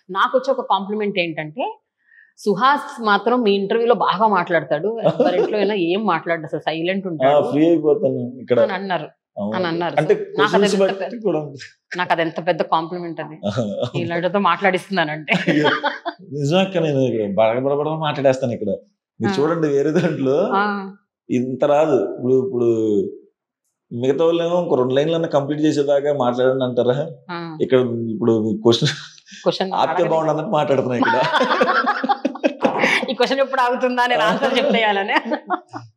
నాకు వచ్చే ఒక కాంప్లిమెంట్ ఏంటంటే సుహాస్ మాత్రం మీ ఇంటర్వ్యూలో బాగా మాట్లాడతాడు ఎవరింట్లో అయినా ఏం మాట్లాడు అసలు సైలెంట్ ఉంటాడు ఫ్రీ అయిపోతాను ఇక్కడ అని అన్నారు అవును. అని అన్నారు. అంటే నాకు అది questions ఎంత బట్టి కూడా ఉంటుంది. నాకు అది ఎంత పెద్ద కాంప్లిమెంట్ అది ఇలాంటితో మాట్లాడిస్తున్నానంటే అయ్యో, నిజమక్క నేను ఇక్కడ బడగ బడబడ మాట్లాడేస్తాను ఇక్కడ మీరు ఆ. చూడండి వేరే దాంట్లో ఆ, ఇంత రాదు ఇప్పుడు ఇప్పుడు మిగతా వాళ్ళేమో ఇంకో రెండు లైన్లన్నా కంప్లీట్ చేసేదాకా మాట్లాడండి అంటారా ఆ. ఇక్కడ ఇప్పుడు క్వశ్చన్ క్వశ్చన్ ఆప్తే బాగుండు అన్నట్టు మాట్లాడుతున్నా ఇక్కడ ఈ క్వశ్చన్ ఎప్పుడు ఆగుతుందా నేను ఆన్సర్ చెప్పేయాలని